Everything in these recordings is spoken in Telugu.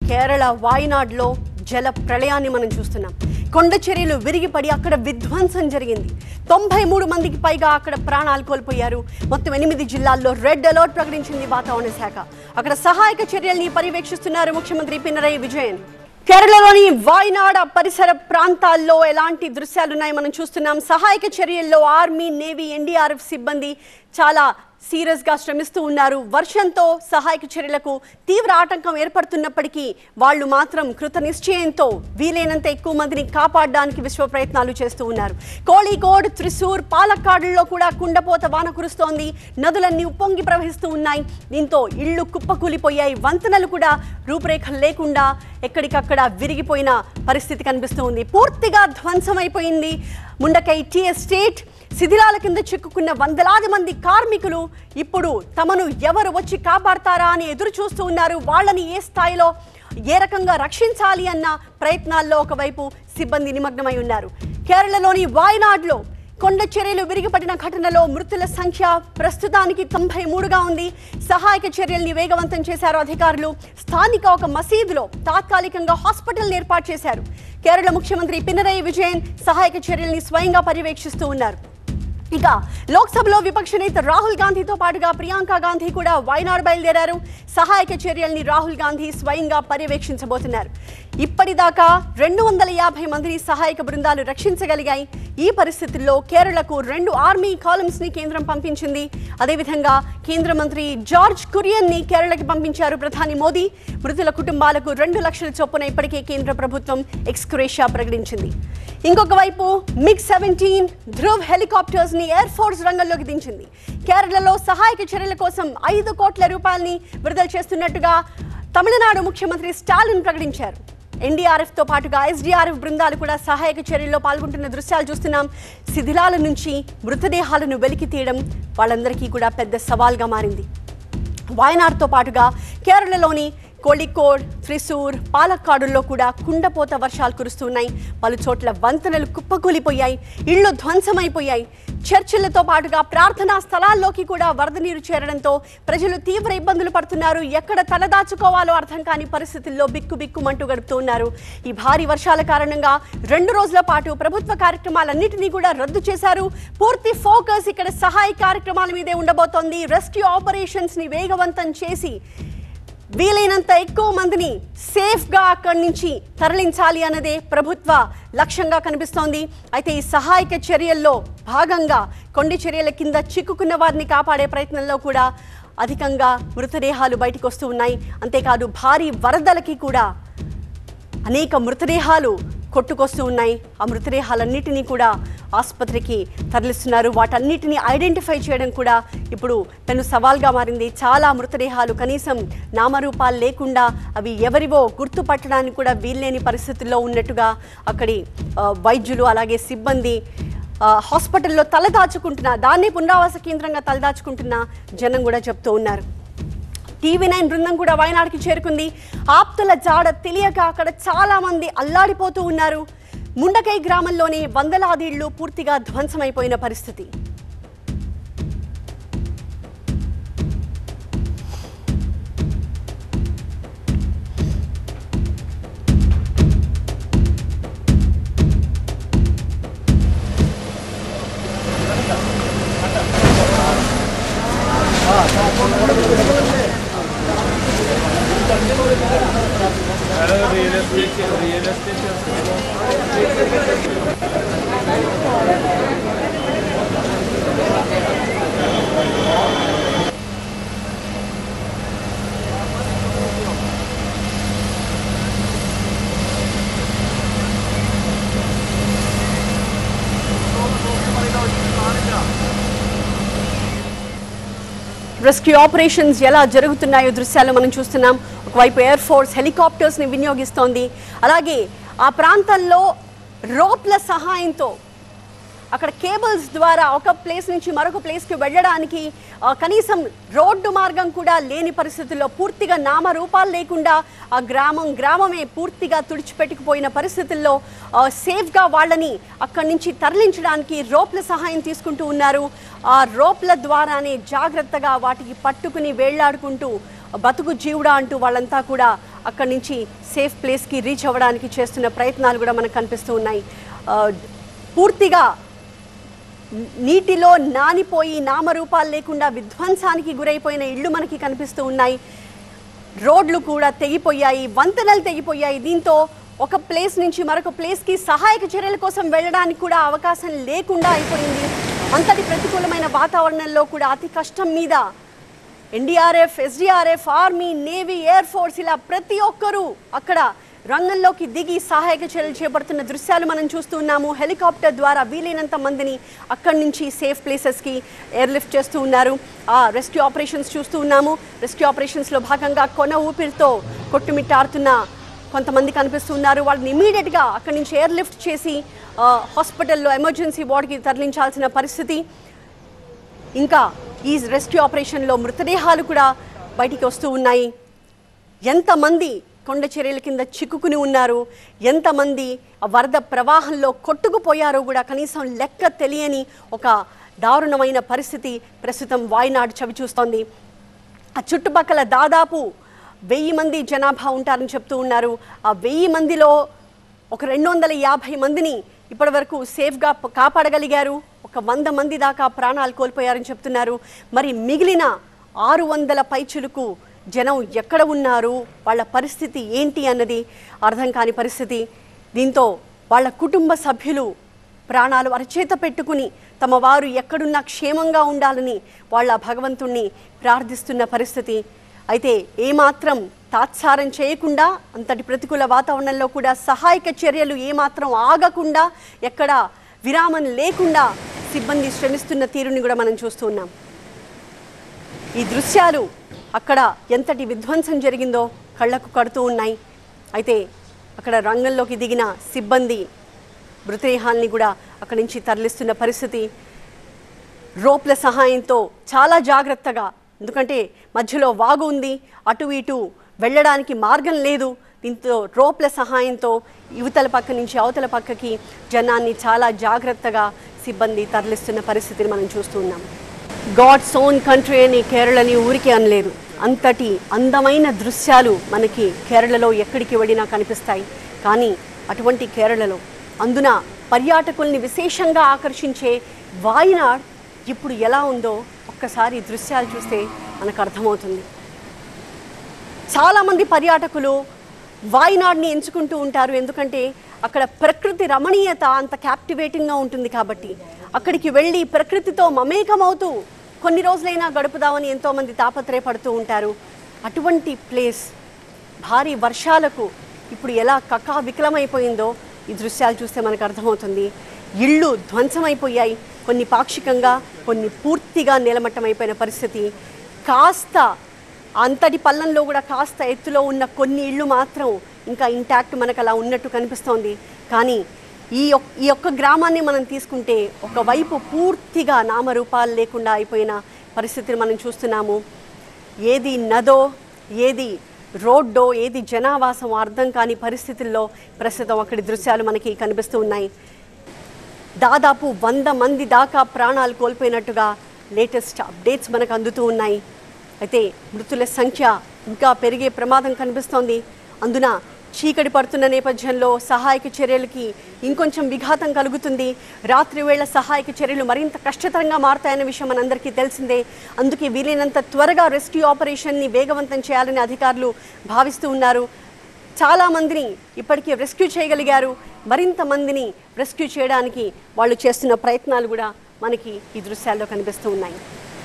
కేరళ వాయనాడ్లో జల ప్రళయాన్ని మనం చూస్తున్నాం కొండ చర్యలు విరిగిపడి అక్కడ విధ్వంసం జరిగింది తొంభై మూడు మందికి పైగా అక్కడ ప్రాణాలు కోల్పోయారు మొత్తం ఎనిమిది జిల్లాల్లో రెడ్ అలర్ట్ ప్రకటించింది వాతావరణ శాఖ అక్కడ సహాయక చర్యల్ని పర్యవేక్షిస్తున్నారు ముఖ్యమంత్రి పినరయి విజయన్ కేరళలోని వాయనాడ పరిసర ప్రాంతాల్లో ఎలాంటి దృశ్యాలున్నాయి మనం చూస్తున్నాం సహాయక చర్యల్లో ఆర్మీ నేవీ ఎన్డీఆర్ఎఫ్ సిబ్బంది చాలా సీరియస్ గా శ్రమిస్తూ ఉన్నారు వర్షంతో సహాయక చర్యలకు తీవ్ర ఆటంకం ఏర్పడుతున్నప్పటికీ వాళ్ళు మాత్రం కృత నిశ్చయంతో వీలైనంత ఎక్కువ మందిని కాపాడడానికి విశ్వ ప్రయత్నాలు చేస్తూ ఉన్నారు కోళికోడ్ త్రిశూర్ పాలక్కాడుల్లో కూడా కుండపోత వాన కురుస్తోంది నదులన్నీ ఉప్పొంగి ప్రవహిస్తూ ఉన్నాయి దీంతో ఇళ్లు కుప్పకూలిపోయాయి వంతెనలు కూడా రూపురేఖలు లేకుండా ఎక్కడికక్కడ విరిగిపోయిన పరిస్థితి కనిపిస్తూ ఉంది పూర్తిగా ధ్వంసమైపోయింది ముండకై టీ ఎస్టేట్ శిథిలాల కింద చిక్కుకున్న వందలాది మంది కార్మికులు ఇప్పుడు తమను ఎవరు వచ్చి కాపాడతారా అని ఎదురు చూస్తూ ఉన్నారు వాళ్ళని ఏ స్థాయిలో ఏ రకంగా రక్షించాలి అన్న ప్రయత్నాల్లో ఒకవైపు సిబ్బంది నిమగ్నమై ఉన్నారు కేరళలోని వాయనాడ్లో కొండ చర్యలు విరిగిపడిన ఘటనలో మృతుల సంఖ్య ప్రస్తుతానికి తొంభై మూడుగా ఉంది సహాయక చర్యల్ని వేగవంతం చేశారు అధికారులు స్థానిక ఒక మసీదులో తాత్కాలికంగా హాస్పిటల్ ఏర్పాటు చేశారు కేరళ ముఖ్యమంత్రి పినరయి విజయన్ సహాయక చర్యల్ని స్వయంగా పర్యవేక్షిస్తూ ఉన్నారు ఇక లోక్సభలో విపక్ష నేత రాహుల్ గాంధీతో పాటుగా ప్రియాంక గాంధీ కూడా వైనాడ్ బయలుదేరారు సహాయక చర్యల్ని రాహుల్ గాంధీ స్వయంగా పర్యవేక్షించబోతున్నారు ఇప్పటిదాకా రెండు వందల యాభై మందిని సహాయక బృందాలు రక్షించగలిగాయి ఈ పరిస్థితుల్లో కేరళకు రెండు ఆర్మీ కాలమ్స్ ని కేంద్రం పంపించింది అదేవిధంగా కేంద్ర మంత్రి జార్జ్ కురియన్ ని కేరళకి పంపించారు ప్రధాని మోదీ మృతుల కుటుంబాలకు రెండు లక్షల చొప్పున ఇప్పటికే కేంద్ర ప్రభుత్వం ఎక్స్క్రేషియా ప్రకటించింది ఇంకొక వైపు మిగ్ సెవెంటీన్ ధ్రువ్ హెలికాప్టర్స్ ని ఎయిర్ ఫోర్స్ రంగంలోకి దించింది కేరళలో సహాయక చర్యల కోసం ఐదు కోట్ల రూపాయలని విడుదల చేస్తున్నట్టుగా తమిళనాడు ముఖ్యమంత్రి స్టాలిన్ ప్రకటించారు ఎన్డీఆర్ఎఫ్ తో పాటుగా ఎస్డీఆర్ఎఫ్ బృందాలు కూడా సహాయక చర్యల్లో పాల్గొంటున్న దృశ్యాలు చూస్తున్నాం శిథిలాల నుంచి మృతదేహాలను వెలికి తీయడం వాళ్ళందరికీ కూడా పెద్ద సవాల్గా మారింది వాయనాడ్తో పాటుగా కేరళలోని కోళికోడ్ త్రిశూర్ పాలక్కాడుల్లో కూడా కుండపోత వర్షాలు కురుస్తున్నాయి పలు చోట్ల వంతెనలు కుప్పకూలిపోయాయి ఇళ్లు ధ్వంసమైపోయాయి చర్చిలతో పాటుగా ప్రార్థనా స్థలాల్లోకి కూడా వరద నీరు చేరడంతో ప్రజలు తీవ్ర ఇబ్బందులు పడుతున్నారు ఎక్కడ తలదాచుకోవాలో అర్థం కాని పరిస్థితుల్లో బిక్కు బిక్కుమంటూ గడుపుతున్నారు ఈ భారీ వర్షాల కారణంగా రెండు రోజుల పాటు ప్రభుత్వ కార్యక్రమాలన్నింటినీ కూడా రద్దు చేశారు పూర్తి ఫోకస్ ఇక్కడ సహాయ కార్యక్రమాల మీదే ఉండబోతోంది రెస్క్యూ ఆపరేషన్స్ ని వేగవంతం చేసి వీలైనంత ఎక్కువ మందిని సేఫ్గా అక్కడి నుంచి తరలించాలి అన్నదే ప్రభుత్వ లక్ష్యంగా కనిపిస్తోంది అయితే ఈ సహాయక చర్యల్లో భాగంగా కొండ చర్యల కింద చిక్కుకున్న వారిని కాపాడే ప్రయత్నంలో కూడా అధికంగా మృతదేహాలు బయటకు వస్తూ ఉన్నాయి అంతేకాదు భారీ వరదలకి కూడా అనేక మృతదేహాలు కొట్టుకొస్తూ ఉన్నాయి ఆ మృతదేహాలన్నిటినీ కూడా ఆసుపత్రికి తరలిస్తున్నారు వాటన్నిటిని ఐడెంటిఫై చేయడం కూడా ఇప్పుడు పెను సవాల్గా మారింది చాలా మృతదేహాలు కనీసం నామరూపాలు లేకుండా అవి ఎవరివో గుర్తుపట్టడానికి కూడా వీల్లేని పరిస్థితుల్లో ఉన్నట్టుగా అక్కడి ఆ, వైద్యులు అలాగే సిబ్బంది ఆ, హాస్పిటల్లో తలదాచుకుంటున్న దాన్ని పునరావాస కేంద్రంగా తలదాచుకుంటున్న జనం కూడా చెప్తూ ఉన్నారు టీవీ నైన్ బృందం కూడా వయనాడుకి చేరుకుంది ఆప్తుల జాడ తెలియక అక్కడ చాలా మంది అల్లాడిపోతూ ఉన్నారు ముండకై గ్రామంలోనే వందలాది ఇళ్లు పూర్తిగా ధ్వంసమైపోయిన పరిస్థితి రెస్క్యూ ఆపరేషన్స్ ఎలా జరుగుతున్నాయో దృశ్యాలు మనం చూస్తున్నాం ఒకవైపు ఎయిర్ ఫోర్స్ హెలికాప్టర్స్ని వినియోగిస్తోంది అలాగే ఆ ప్రాంతంలో రోప్ల సహాయంతో అక్కడ కేబుల్స్ ద్వారా ఒక ప్లేస్ నుంచి మరొక ప్లేస్కి వెళ్ళడానికి ఆ, కనీసం రోడ్డు మార్గం కూడా లేని పరిస్థితుల్లో పూర్తిగా నామరూపాలు లేకుండా ఆ గ్రామం గ్రామమే పూర్తిగా తుడిచిపెట్టుకుపోయిన పరిస్థితుల్లో ఆ, సేఫ్గా వాళ్ళని అక్కడి నుంచి తరలించడానికి రోప్ల సహాయం తీసుకుంటూ ఉన్నారు ఆ రోప్ల ద్వారానే జాగ్రత్తగా వాటికి పట్టుకుని వేళ్లాడుకుంటూ బతుకు జీవుడా అంటూ వాళ్ళంతా కూడా అక్కడి నుంచి సేఫ్ ప్లేస్కి రీచ్ అవ్వడానికి చేస్తున్న ప్రయత్నాలు కూడా మనకు కనిపిస్తూ ఉన్నాయి ఆ, పూర్తిగా నీటిలో నానిపోయి నామరూపాలు లేకుండా విధ్వంసానికి గురైపోయిన ఇళ్ళు మనకి కనిపిస్తూ ఉన్నాయి రోడ్లు కూడా తెగిపోయాయి వంతెనలు తెగిపోయాయి దీంతో ఒక ప్లేస్ నుంచి మరొక ప్లేస్కి సహాయక చర్యల కోసం వెళ్ళడానికి కూడా అవకాశం లేకుండా అయిపోయింది అంతటి ప్రతికూలమైన వాతావరణంలో కూడా అతి కష్టం మీద NDRF SDRF army navy air force ఇలా ప్రతి ఒక్కరూ అక్కడ రంగంలోకి దిగి సహాయక చర్యలు చేపడుతున్న దృశ్యాలు మనం చూస్తూ ఉన్నాము హెలికాప్టర్ ద్వారా వీలైనంత మందిని అక్కడి నుంచి సేఫ్ ప్లేసెస్కి ఎయిర్ లిఫ్ట్ చేస్తూ ఉన్నారు ఆ రెస్క్యూ ఆపరేషన్స్ చూస్తూ ఉన్నాము రెస్క్యూ ఆపరేషన్స్లో భాగంగా కొన ఊపిరితో కొట్టుమిట్టాడుతున్న కొంతమంది కనిపిస్తున్నారు వాళ్ళని ఇమీడియట్గా అక్కడి నుంచి ఎయిర్ లిఫ్ట్ చేసి ఆ, హాస్పిటల్లో ఎమర్జెన్సీ వార్డ్కి తరలించాల్సిన పరిస్థితి ఇంకా ఈ రెస్క్యూ ఆపరేషన్లో మృతదేహాలు కూడా బయటికి వస్తూ ఉన్నాయి ఎంతమంది కొండ చర్యల కింద చిక్కుకుని ఉన్నారు ఎంతమంది ఆ వరద ప్రవాహంలో కొట్టుకుపోయారో కూడా కనీసం లెక్క తెలియని ఒక దారుణమైన పరిస్థితి ప్రస్తుతం వాయనాడు చవి చూస్తోంది ఆ చుట్టుపక్కల దాదాపు వెయ్యి మంది జనాభా ఉంటారని చెప్తూ ఉన్నారు ఆ వెయ్యి మందిలో ఒక రెండు వందల యాభై మందిని ఇప్పటివరకు సేఫ్గా ప- కాపాడగలిగారు ఒక వంద మంది దాకా ప్రాణాలు కోల్పోయారని చెప్తున్నారు మరి మిగిలిన ఆరు వందల పైచులకు జనం ఎక్కడ ఉన్నారు వాళ్ళ పరిస్థితి ఏంటి అన్నది అర్థం కాని పరిస్థితి దీంతో వాళ్ళ కుటుంబ సభ్యులు ప్రాణాలు అరచేత పెట్టుకుని తమ వారు ఎక్కడున్నా క్షేమంగా ఉండాలని వాళ్ళ భగవంతుణ్ణి ప్రార్థిస్తున్న పరిస్థితి అయితే ఏమాత్రం తాత్సారం చేయకుండా అంతటి ప్రతికూల వాతావరణంలో కూడా సహాయక చర్యలు ఏమాత్రం ఆగకుండా ఎక్కడ విరామం లేకుండా సిబ్బంది శ్రమిస్తున్న తీరుని కూడా మనం చూస్తున్నాం ఈ దృశ్యాలు అక్కడ ఎంతటి విధ్వంసం జరిగిందో కళ్ళకు కడుతూ ఉన్నాయి అయితే అక్కడ రంగంలోకి దిగిన సిబ్బంది మృతదేహాల్ని కూడా అక్కడి నుంచి తరలిస్తున్న పరిస్థితి రోప్ల సహాయంతో చాలా జాగ్రత్తగా ఎందుకంటే మధ్యలో వాగు ఉంది అటు ఇటు వెళ్ళడానికి మార్గం లేదు దీంతో రోప్ల సహాయంతో యువతల పక్క నుంచి అవతల పక్కకి జనాన్ని చాలా జాగ్రత్తగా సిబ్బంది తరలిస్తున్న పరిస్థితిని మనం చూస్తున్నాం గాడ్స్ ఓన్ కంట్రీ అని కేరళని ఊరికే అనలేదు అంతటి అందమైన దృశ్యాలు మనకి కేరళలో ఎక్కడికి వెళ్ళినా కనిపిస్తాయి కానీ అటువంటి కేరళలో అందున పర్యాటకుల్ని విశేషంగా ఆకర్షించే వాయినాడ్ ఇప్పుడు ఎలా ఉందో ఒక్కసారి ఈ దృశ్యాలు చూస్తే మనకు అర్థమవుతుంది చాలామంది పర్యాటకులు వాయినాడ్ని ఎంచుకుంటూ ఉంటారు ఎందుకంటే అక్కడ ప్రకృతి రమణీయత అంత క్యాప్టివేటింగ్గా ఉంటుంది కాబట్టి అక్కడికి వెళ్ళి ప్రకృతితో మమేకమవుతూ కొన్ని రోజులైనా గడుపుదామని ఎంతోమంది తాపత్రయపడుతూ ఉంటారు అటువంటి ప్లేస్ భారీ వర్షాలకు ఇప్పుడు ఎలా కకా వికలమైపోయిందో ఈ దృశ్యాలు చూస్తే మనకు అర్థమవుతుంది ఇళ్ళు ధ్వంసమైపోయాయి కొన్ని పాక్షికంగా కొన్ని పూర్తిగా నిలమట్టమైపోయిన పరిస్థితి కాస్త అంతటి పల్లంలో కూడా కాస్త ఎత్తులో ఉన్న కొన్ని ఇళ్ళు మాత్రం ఇంకా ఇంటాక్ట్ మనకు అలా ఉన్నట్టు కనిపిస్తోంది కానీ ఈ యొక్- ఈ యొక్క గ్రామాన్ని మనం తీసుకుంటే ఒకవైపు పూర్తిగా నామరూపాలు లేకుండా అయిపోయిన పరిస్థితిని మనం చూస్తున్నాము ఏది నదో ఏది రోడ్డో ఏది జనావాసం అర్థం కాని పరిస్థితుల్లో ప్రస్తుతం అక్కడి దృశ్యాలు మనకి కనిపిస్తూ ఉన్నాయి దాదాపు వంద మంది దాకా ప్రాణాలు కోల్పోయినట్టుగా లేటెస్ట్ అప్డేట్స్ మనకు అందుతూ ఉన్నాయి అయితే మృతుల సంఖ్య ఇంకా పెరిగే ప్రమాదం కనిపిస్తోంది అందున చీకటి పడుతున్న నేపథ్యంలో సహాయక చర్యలకి ఇంకొంచెం విఘాతం కలుగుతుంది రాత్రి వేళ సహాయక చర్యలు మరింత కష్టతరంగా మారతాయన్న విషయం మనందరికీ తెలిసిందే అందుకే వీలైనంత త్వరగా రెస్క్యూ ఆపరేషన్ని వేగవంతం చేయాలని అధికారులు భావిస్తూ ఉన్నారు చాలా మందిని ఇప్పటికీ రెస్క్యూ చేయగలిగారు మరింత మందిని రెస్క్యూ చేయడానికి వాళ్ళు చేస్తున్న ప్రయత్నాలు కూడా మనకి ఈ దృశ్యాల్లో కనిపిస్తూ ఉన్నాయి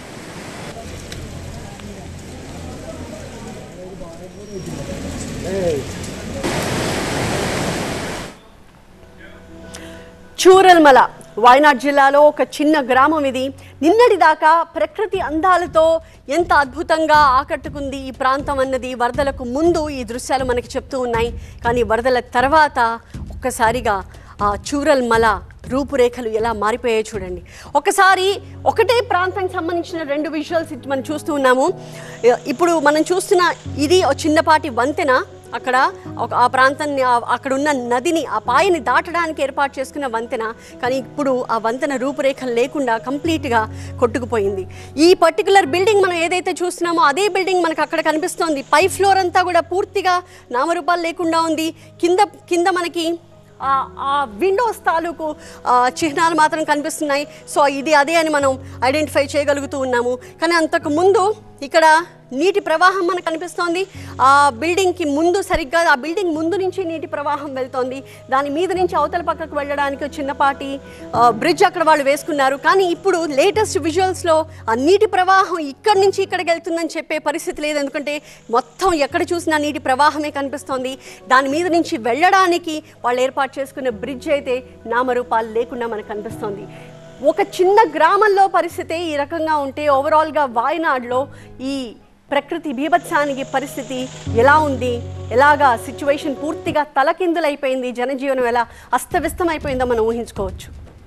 చూరల్మల వాయనాడ్ జిల్లాలో ఒక చిన్న గ్రామం ఇది నిన్నటి దాకా ప్రకృతి అందాలతో ఎంత అద్భుతంగా ఆకట్టుకుంది ఈ ప్రాంతం అన్నది వరదలకు ముందు ఈ దృశ్యాలు మనకి చెప్తూ ఉన్నాయి కానీ వరదల తర్వాత ఒక్కసారిగా ఆ చూరల్మల రూపురేఖలు ఎలా మారిపోయాయో చూడండి ఒకసారి ఒకటే ప్రాంతానికి సంబంధించిన రెండు విజువల్స్ మనం చూస్తూ ఉన్నాము ఇప్పుడు మనం చూస్తున్న ఇది ఒక చిన్నపాటి వంతెన అక్కడ ఒక ఆ ప్రాంతాన్ని ఆ- అక్కడ ఉన్న నదిని ఆ పాయని దాటడానికి ఏర్పాటు చేసుకున్న వంతెన కానీ ఇప్పుడు ఆ వంతెన రూపురేఖలు లేకుండా కంప్లీట్గా కొట్టుకుపోయింది ఈ పర్టికులర్ బిల్డింగ్ మనం ఏదైతే చూస్తున్నామో అదే బిల్డింగ్ మనకు అక్కడ కనిపిస్తోంది పై ఫ్లోర్ అంతా కూడా పూర్తిగా నామరూపాలు లేకుండా ఉంది కింద కింద మనకి ఆ- ఆ విండోస్ తాలూకు ఆ, చిహ్నాలు మాత్రం కనిపిస్తున్నాయి సో ఇది అదే అని మనం ఐడెంటిఫై చేయగలుగుతూ ఉన్నాము కానీ అంతకు ముందు ఇక్కడ నీటి ప్రవాహం మనకు కనిపిస్తోంది ఆ బిల్డింగ్కి ముందు సరిగ్గా ఆ బిల్డింగ్ ముందు నుంచి నీటి ప్రవాహం వెళ్తోంది దాని మీద నుంచి అవతల పక్కకు వెళ్ళడానికి ఒక చిన్నపాటి బ్రిడ్జ్ అక్కడ వాళ్ళు వేసుకున్నారు కానీ ఇప్పుడు లేటెస్ట్ విజువల్స్లో ఆ నీటి ప్రవాహం ఇక్కడి నుంచి ఇక్కడికి వెళ్తుందని చెప్పే పరిస్థితి లేదు ఎందుకంటే మొత్తం ఎక్కడ చూసినా నీటి ప్రవాహమే కనిపిస్తోంది దాని మీద నుంచి వెళ్ళడానికి వాళ్ళు ఏర్పాటు చేసుకున్న బ్రిడ్జ్ అయితే నామరూపాలు లేకుండా మనకు కనిపిస్తోంది ఒక చిన్న గ్రామంలో పరిస్థితి ఈ రకంగా ఉంటే ఓవరాల్గా వాయనాడులో ఈ ప్రకృతి బీభత్సానికి పరిస్థితి ఎలా ఉంది ఎలాగా సిచ్యువేషన్ పూర్తిగా తలకిందులైపోయింది జనజీవనం ఎలా అస్తవ్యస్తమైపోయిందో మనం ఊహించుకోవచ్చు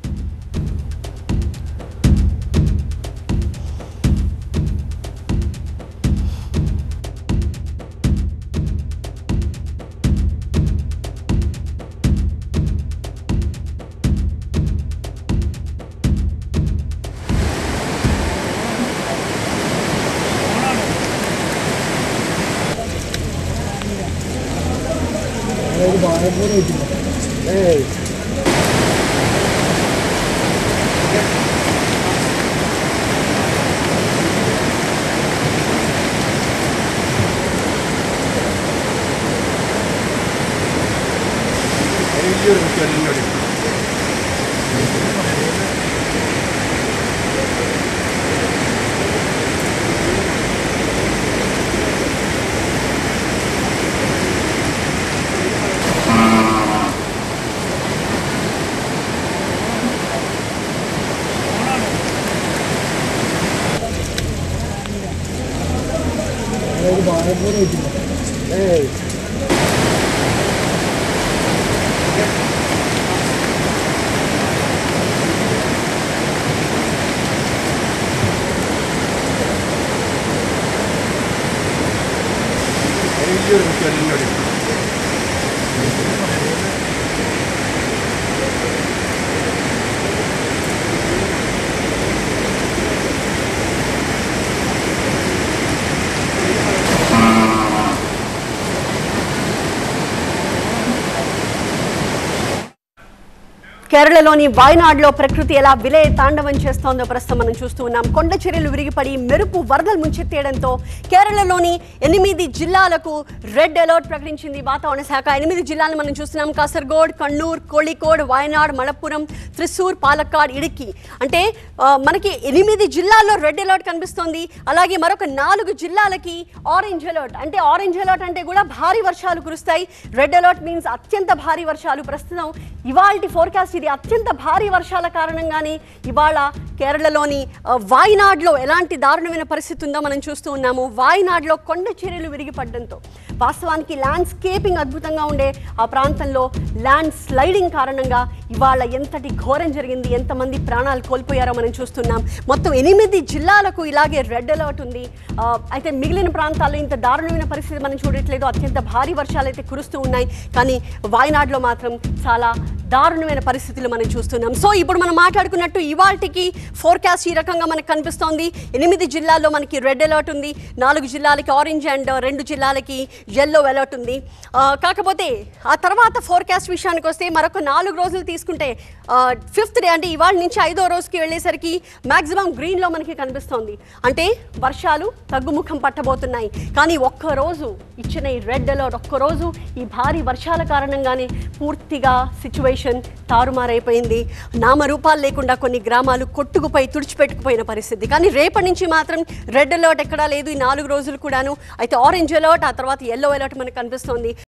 కేరళలోని వాయనాడులో ప్రకృతి ఎలా విలయ తాండవం చేస్తోందో ప్రస్తుతం మనం చూస్తూ ఉన్నాం కొండ చర్యలు విరిగిపడి మెరుపు వరదలు ముంచెత్తేయడంతో కేరళలోని ఎనిమిది జిల్లాలకు రెడ్ అలర్ట్ ప్రకటించింది వాతావరణ శాఖ ఎనిమిది జిల్లాలను మనం చూస్తున్నాం కాసర్గోడ్ కണ്ണూర్ కోళికోడ్ వాయనాడ్ మలప్పురం త్రిశూర్ పాలక్కాడ్ ఇడుక్కి అంటే ఆ, మనకి ఎనిమిది జిల్లాల్లో రెడ్ అలర్ట్ కనిపిస్తోంది అలాగే మరొక నాలుగు జిల్లాలకి ఆరెంజ్ అలర్ట్ అంటే ఆరెంజ్ అలర్ట్ అంటే కూడా భారీ వర్షాలు కురుస్తాయి రెడ్ అలర్ట్ మీన్స్ అత్యంత భారీ వర్షాలు ప్రస్తుతం ఇవాల్టి ఫోర్కాస్ట్ ఇది అత్యంత భారీ వర్షాల కారణంగానే ఇవాళ కేరళలోని ఆ, వాయనాడ్లో ఎలాంటి దారుణమైన పరిస్థితి ఉందో మనం చూస్తూ ఉన్నాము వాయనాడ్లో కొండ చర్యలు విరిగిపడడంతో వాస్తవానికి ల్యాండ్స్కేపింగ్ అద్భుతంగా ఉండే ఆ ప్రాంతంలో ల్యాండ్ స్లైడింగ్ కారణంగా ఇవాళ ఎంతటి ఘోరం జరిగింది ఎంతమంది ప్రాణాలు కోల్పోయారో మనం చూస్తున్నాం మొత్తం ఎనిమిది జిల్లాలకు ఇలాగే రెడ్ అలర్ట్ ఉంది ఆ, అయితే మిగిలిన ప్రాంతాల్లో ఇంత దారుణమైన పరిస్థితి మనం చూడట్లేదు అత్యంత భారీ వర్షాలు అయితే కురుస్తూ ఉన్నాయి కానీ వాయనాడ్లో మాత్రం చాలా దారుణమైన పరిస్థితులు మనం చూస్తున్నాం సో ఇప్పుడు మనం మాట్లాడుకున్నట్టు ఇవాల్టికి ఫోర్కాస్ట్ ఈ రకంగా మనకు కనిపిస్తోంది ఎనిమిది జిల్లాల్లో మనకి రెడ్ అలర్ట్ ఉంది నాలుగు జిల్లాలకి ఆరెంజ్ అండ్ రెండు జిల్లాలకి ఎల్లో అలర్ట్ ఉంది ఆ, కాకపోతే ఆ తర్వాత ఫోర్కాస్ట్ విషయానికి వస్తే మరొక నాలుగు రోజులు తీసుకుంటే ఫిఫ్త్ డే అంటే ఇవాళ నుంచి ఐదో రోజుకి వెళ్ళేసరికి మాక్సిమం గ్రీన్లో మనకి కనిపిస్తోంది అంటే వర్షాలు తగ్గుముఖం పట్టబోతున్నాయి కానీ ఒక్క రోజు ఇచ్చిన ఈ రెడ్ అలర్ట్ ఒక్క రోజు ఈ భారీ వర్షాల కారణంగానే పూర్తిగా సిచ్యువేషన్ తారుమారైపోయింది నామరూపాలు లేకుండా కొన్ని గ్రామాలు కొట్టుకుపోయి తుడిచిపెట్టుకుపోయిన పరిస్థితి కానీ రేపటి నుంచి మాత్రం రెడ్ అలర్ట్ ఎక్కడా లేదు ఈ నాలుగు రోజులు కూడాను అయితే ఆరెంజ్ అలర్ట్ ఆ తర్వాత ఎల్లో అలర్ట్ మనకు కనిపిస్తోంది